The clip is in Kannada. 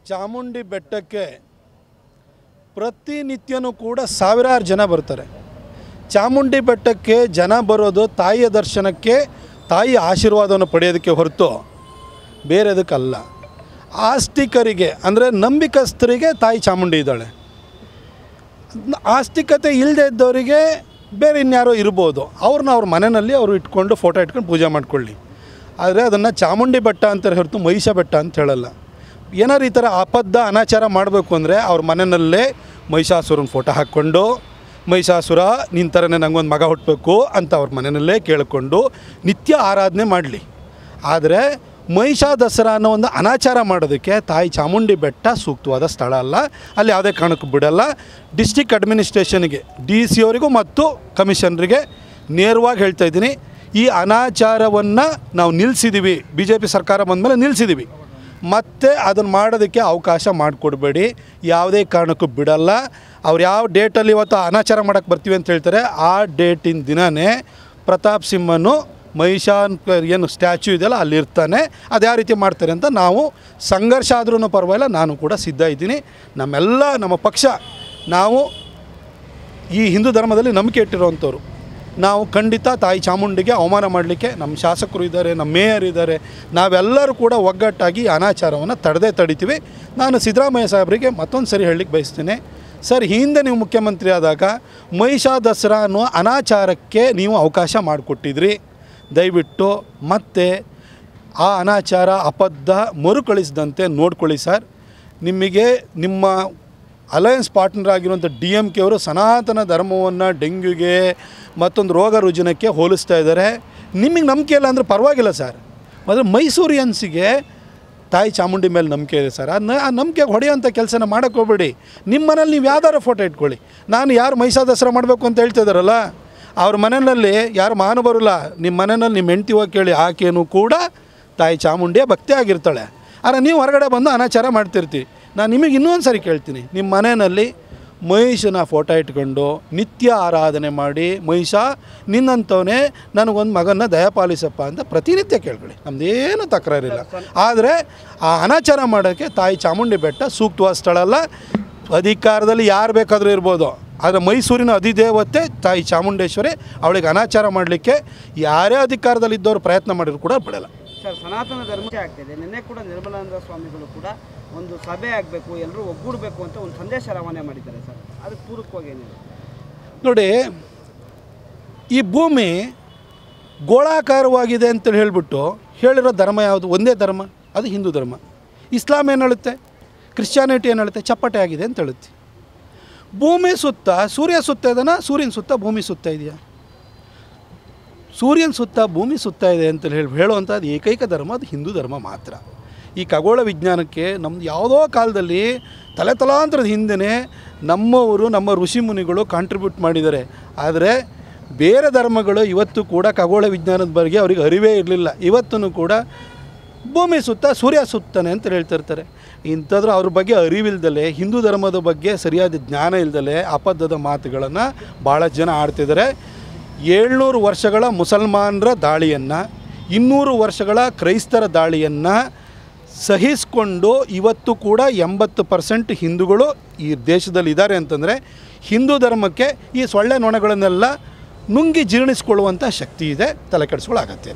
ಚಾಮುಂಡಿ ಬೆಟ್ಟಕ್ಕೆ ಪ್ರತಿನಿತ್ಯನೂ ಕೂಡ ಸಾವಿರಾರು ಜನ ಬರ್ತಾರೆ ಚಾಮುಂಡಿ ಬೆಟ್ಟಕ್ಕೆ ಜನ ಬರೋದು ತಾಯಿಯ ದರ್ಶನಕ್ಕೆ ತಾಯಿಯ ಆಶೀರ್ವಾದವನ್ನು ಪಡೆಯೋದಕ್ಕೆ ಹೊರತು ಬೇರೆದಕ್ಕಲ್ಲ ಆಸ್ತಿಕರಿಗೆ ಅಂದರೆ ನಂಬಿಕಸ್ಥರಿಗೆ ತಾಯಿ ಚಾಮುಂಡಿ ಇದ್ದಾಳೆ ಆಸ್ತಿಕತೆ ಇಲ್ಲದೆ ಇದ್ದವರಿಗೆ ಬೇರೆ ಇನ್ಯಾರೋ ಇರ್ಬೋದು ಅವ್ರನ್ನ ಅವ್ರ ಮನೆಯಲ್ಲಿ ಅವರು ಇಟ್ಕೊಂಡು ಫೋಟೋ ಇಟ್ಕೊಂಡು ಪೂಜೆ ಮಾಡ್ಕೊಳ್ಳಿ ಆದರೆ ಅದನ್ನು ಚಾಮುಂಡಿ ಬೆಟ್ಟ ಅಂತಾರೆ ಹೊರತು ಮಹಿಷ ಬೆಟ್ಟ ಅಂತ ಹೇಳಲ್ಲ ಏನಾರು ಈ ಥರ ಅಬದ್ಧ ಅನಾಚಾರ ಮಾಡಬೇಕು ಅಂದರೆ ಅವ್ರ ಮನೆಯಲ್ಲೇ ಮಹಿಷಾಸುರನ ಫೋಟೋ ಹಾಕ್ಕೊಂಡು ಮಹಿಷಾಸುರ ನಿನ್ನ ಥರನೇ ನಂಗೊಂದು ಮಗ ಹುಟ್ಟಬೇಕು ಅಂತ ಅವ್ರ ಮನೆಯಲ್ಲೇ ಕೇಳಿಕೊಂಡು ನಿತ್ಯ ಆರಾಧನೆ ಮಾಡಲಿ ಆದರೆ ಮಹಿಷಾ ದಸರಾ ಅನ್ನೋ ಒಂದು ಅನಾಚಾರ ಮಾಡೋದಕ್ಕೆ ತಾಯಿ ಚಾಮುಂಡಿ ಬೆಟ್ಟ ಸೂಕ್ತವಾದ ಸ್ಥಳ ಅಲ್ಲ ಅಲ್ಲಿ ಯಾವುದೇ ಕಾರಣಕ್ಕೂ ಬಿಡಲ್ಲ ಡಿಸ್ಟಿಕ್ ಅಡ್ಮಿನಿಸ್ಟ್ರೇಷನ್ಗೆ ಡಿ ಸಿ ಅವರಿಗೂ ಮತ್ತು ಕಮಿಷನರಿಗೆ ನೇರವಾಗಿ ಹೇಳ್ತಾ ಇದ್ದೀನಿ ಈ ಅನಾಚಾರವನ್ನು ನಾವು ನಿಲ್ಲಿಸಿದ್ದೀವಿ ಬಿ ಜೆ ಪಿ ಸರ್ಕಾರ ಬಂದಮೇಲೆ ನಿಲ್ಲಿಸಿದ್ದೀವಿ ಮತ್ತೆ ಅದನ್ನು ಮಾಡೋದಕ್ಕೆ ಅವಕಾಶ ಮಾಡಿಕೊಡ್ಬೇಡಿ ಯಾವುದೇ ಕಾರಣಕ್ಕೂ ಬಿಡಲ್ಲ ಅವ್ರು ಯಾವ ಡೇಟಲ್ಲಿ ಇವತ್ತು ಅನಾಚಾರ ಮಾಡೋಕ್ಕೆ ಬರ್ತೀವಿ ಅಂತ ಹೇಳ್ತಾರೆ ಆ ಡೇಟಿನ ದಿನವೇ ಪ್ರತಾಪ್ ಸಿಂಹನು ಮಹಿಷಾನ್ ಏನು ಸ್ಟ್ಯಾಚ್ಯೂ ಇದೆಯಲ್ಲ ಅಲ್ಲಿರ್ತಾನೆ ಅದು ಯಾವ ರೀತಿ ಮಾಡ್ತಾರೆ ಅಂತ ನಾವು ಸಂಘರ್ಷ ಆದ್ರೂ ಪರವಾಗಿಲ್ಲ ನಾನು ಕೂಡ ಸಿದ್ಧ ಇದ್ದೀನಿ ನಮ್ಮೆಲ್ಲ ನಮ್ಮ ಪಕ್ಷ ನಾವು ಈ ಹಿಂದೂ ಧರ್ಮದಲ್ಲಿ ನಂಬಿಕೆ ಇಟ್ಟಿರೋವಂಥವ್ರು ನಾವು ಖಂಡಿತ ತಾಯಿ ಚಾಮುಂಡಿಗೆ ಅವಮಾನ ಮಾಡಲಿಕ್ಕೆ ನಮ್ಮ ಶಾಸಕರು ಇದ್ದಾರೆ ನಮ್ಮ ಮೇಯರ್ ಇದ್ದಾರೆ ನಾವೆಲ್ಲರೂ ಕೂಡ ಒಗ್ಗಟ್ಟಾಗಿ ಈ ಅನಾಚಾರವನ್ನು ತಡೆದೇ ತಡಿತೀವಿ ನಾನು ಸಿದ್ದರಾಮಯ್ಯ ಸಾಹೇಬರಿಗೆ ಮತ್ತೊಂದು ಸರಿ ಹೇಳಲಿಕ್ಕೆ ಬಯಸ್ತೀನಿ ಸರ್ ಹಿಂದೆ ನೀವು ಮುಖ್ಯಮಂತ್ರಿ ಆದಾಗ ಮಹಿಷಾ ದಸರಾ ಅನ್ನೋ ಅನಾಚಾರಕ್ಕೆ ನೀವು ಅವಕಾಶ ಮಾಡಿಕೊಟ್ಟಿದ್ರಿ ದಯವಿಟ್ಟು ಮತ್ತೆ ಆ ಅನಾಚಾರ ಅಬದ್ಧ ಮರುಕಳಿಸದಂತೆ ನೋಡ್ಕೊಳ್ಳಿ ಸರ್ ನಿಮಗೆ ನಿಮ್ಮ ಅಲಯನ್ಸ್ ಪಾರ್ಟ್ನರ್ ಆಗಿರುವಂಥ ಡಿ ಎಮ್ ಕೆ ಅವರು ಸನಾತನ ಧರ್ಮವನ್ನು ಡೆಂಗ್ಯೂಗೆ ಮತ್ತೊಂದು ರೋಗ ರುಜಿನಕ್ಕೆ ಹೋಲಿಸ್ತಾ ಇದ್ದಾರೆ ನಿಮಗೆ ನಂಬಿಕೆ ಇಲ್ಲ ಅಂದರೆ ಪರವಾಗಿಲ್ಲ ಸರ್ ಆದರೆ ಮೈಸೂರಿಯನ್ಸಿಗೆ ತಾಯಿ ಚಾಮುಂಡಿ ಮೇಲೆ ನಂಬಿಕೆ ಇದೆ ಸರ್ ಅದನ್ನ ಆ ನಂಬಿಕೆ ಹೊಡೆಯೋಂಥ ಕೆಲಸನ ಮಾಡೋಕ್ಕೆ ಹೋಗ್ಬೇಡಿ ನಿಮ್ಮ ಮನೇಲಿ ನೀವು ಯಾವ್ದಾರು ಫೋಟೋ ಇಟ್ಕೊಳ್ಳಿ ನಾನು ಯಾರು ಮೈಸಾ ದಸರಾ ಮಾಡಬೇಕು ಅಂತ ಹೇಳ್ತಾ ಇದ್ದಾರಲ್ಲ ಅವ್ರ ಮನೆಯಲ್ಲಿ ಯಾರು ಮಹಾನುಭಾವರಿಲ್ಲ ನಿಮ್ಮ ಮನೆಯಲ್ಲಿ ನಿಮ್ಮ ಹೆಂಡ್ತಿ ಹೋಗಿ ಕೇಳಿ ಆಕೆಯೂ ಕೂಡ ತಾಯಿ ಚಾಮುಂಡಿಯ ಭಕ್ತಿ ಆಗಿರ್ತಾಳೆ ಆದರೆ ನೀವು ಹೊರಗಡೆ ಬಂದು ಅನಾಚಾರ ಮಾಡ್ತಿರ್ತೀವಿ ನಾನು ನಿಮಗೆ ಇನ್ನೊಂದು ಸರಿ ಕೇಳ್ತೀನಿ ನಿಮ್ಮ ಮನೆಯಲ್ಲಿ ಮಹಿಷನ ಫೋಟೋ ಇಟ್ಕೊಂಡು ನಿತ್ಯ ಆರಾಧನೆ ಮಾಡಿ ಮಹಿಷ ನಿನ್ನಂಥವನೇ ನನಗೊಂದು ಮಗನ ದಯಪಾಲಿಸಪ್ಪ ಅಂತ ಪ್ರತಿನಿತ್ಯ ಕೇಳ್ಕೊಳ್ಳಿ ನಮ್ಮದೇನು ತಕರಾರಿಲ್ಲ ಆದರೆ ಆ ಅನಾಚಾರ ಮಾಡೋಕ್ಕೆ ತಾಯಿ ಚಾಮುಂಡಿ ಬೆಟ್ಟ ಸೂಕ್ತವಾದ ಸ್ಥಳ ಅಲ್ಲ ಅಧಿಕಾರದಲ್ಲಿ ಯಾರು ಬೇಕಾದರೂ ಇರ್ಬೋದು ಆದರೆ ಮೈಸೂರಿನ ಅಧಿದೇವತೆ ತಾಯಿ ಚಾಮುಂಡೇಶ್ವರಿ ಅವಳಿಗೆ ಅನಾಚಾರ ಮಾಡಲಿಕ್ಕೆ ಯಾರೇ ಅಧಿಕಾರದಲ್ಲಿ ಇದ್ದವರು ಪ್ರಯತ್ನ ಮಾಡಿದ್ರು ಕೂಡ ಬಿಡಲ್ಲ ಸರ್ ಸನಾತನ ಧರ್ಮ ಆಗ್ತಿದೆ ನಿನ್ನೆ ಕೂಡ ನಿರ್ಮಲಾನಂದ ಸ್ವಾಮಿಗಳು ಕೂಡ ಒಂದು ಸಭೆ ಆಗಬೇಕು ಎಲ್ಲರೂ ಒಗ್ಗೂಡಬೇಕು ಅಂತ ಒಂದು ಸಂದೇಶ ರವಾನೆ ಮಾಡಿದ್ದಾರೆ ಸರ್ ಅದಕ್ಕೆ ಪೂರಕವಾಗಿ ಏನಿದೆ ನೋಡಿ ಈ ಭೂಮಿ ಗೋಳಾಕಾರವಾಗಿದೆ ಅಂತ ಹೇಳಿಬಿಟ್ಟು ಹೇಳಿರೋ ಧರ್ಮ ಯಾವುದು ಒಂದೇ ಧರ್ಮ ಅದು ಹಿಂದೂ ಧರ್ಮ ಇಸ್ಲಾಂ ಏನು ಹೇಳುತ್ತೆ ಕ್ರಿಶ್ಚಿಯಾನಿಟಿ ಏನು ಹೇಳುತ್ತೆ ಚಪ್ಪಟೆ ಆಗಿದೆ ಅಂತ ಹೇಳುತ್ತೆ ಭೂಮಿ ಸುತ್ತ ಸೂರ್ಯ ಸುತ್ತ ಇದನ್ನ ಸೂರ್ಯನ ಸುತ್ತ ಭೂಮಿ ಸುತ್ತ ಇದೆಯಾ ಸೂರ್ಯನ ಸುತ್ತ ಭೂಮಿ ಸುತ್ತ ಇದೆ ಅಂತ ಹೇಳಿ ಹೇಳುವಂಥದ್ದು ಏಕೈಕ ಧರ್ಮ ಅದು ಹಿಂದೂ ಧರ್ಮ ಮಾತ್ರ ಈ ಖಗೋಳ ವಿಜ್ಞಾನಕ್ಕೆ ನಮ್ಮದು ಯಾವುದೋ ಕಾಲದಲ್ಲಿ ತಲೆ ತಲಾಂತರದ ಹಿಂದೆ ನಮ್ಮವರು ನಮ್ಮ ಋಷಿ ಮುನಿಗಳು ಕಾಂಟ್ರಿಬ್ಯೂಟ್ ಮಾಡಿದ್ದಾರೆ ಆದರೆ ಬೇರೆ ಧರ್ಮಗಳು ಇವತ್ತು ಕೂಡ ಖಗೋಳ ವಿಜ್ಞಾನದ ಬಗ್ಗೆ ಅವ್ರಿಗೆ ಅರಿವೇ ಇರಲಿಲ್ಲ ಇವತ್ತೂ ಕೂಡ ಭೂಮಿ ಸುತ್ತ ಸೂರ್ಯ ಸುತ್ತಾನೆ ಅಂತ ಹೇಳ್ತಿರ್ತಾರೆ ಇಂಥದ್ರು ಅವ್ರ ಬಗ್ಗೆ ಅರಿವಿಲ್ದಲೆ ಹಿಂದೂ ಧರ್ಮದ ಬಗ್ಗೆ ಸರಿಯಾದ ಜ್ಞಾನ ಇಲ್ದಲೆ ಅಪದ್ಧದ ಮಾತುಗಳನ್ನು ಭಾಳ ಜನ ಆಡ್ತಿದ್ದಾರೆ ಏಳ್ನೂರು ವರ್ಷಗಳ ಮುಸಲ್ಮಾನರ ದಾಳಿಯನ್ನು ಇನ್ನೂರು ವರ್ಷಗಳ ಕ್ರೈಸ್ತರ ದಾಳಿಯನ್ನು ಸಹಿಸಿಕೊಂಡು ಇವತ್ತು ಕೂಡ ಎಂಬತ್ತು ಪರ್ಸೆಂಟ್ ಹಿಂದೂಗಳು ಈ ದೇಶದಲ್ಲಿ ಇದ್ದಾರೆ ಅಂತಂದರೆ ಹಿಂದೂ ಧರ್ಮಕ್ಕೆ ಈ ಸೊಳ್ಳೆ ನೊಣಗಳನ್ನೆಲ್ಲ ನುಂಗಿ ಜೀರ್ಣಿಸ್ಕೊಳ್ಳುವಂಥ ಶಕ್ತಿ ಇದೆ ತಲೆ ಕೆಡಿಸ್ಕೊಳ್ಳೋ ಅಗತ್ಯ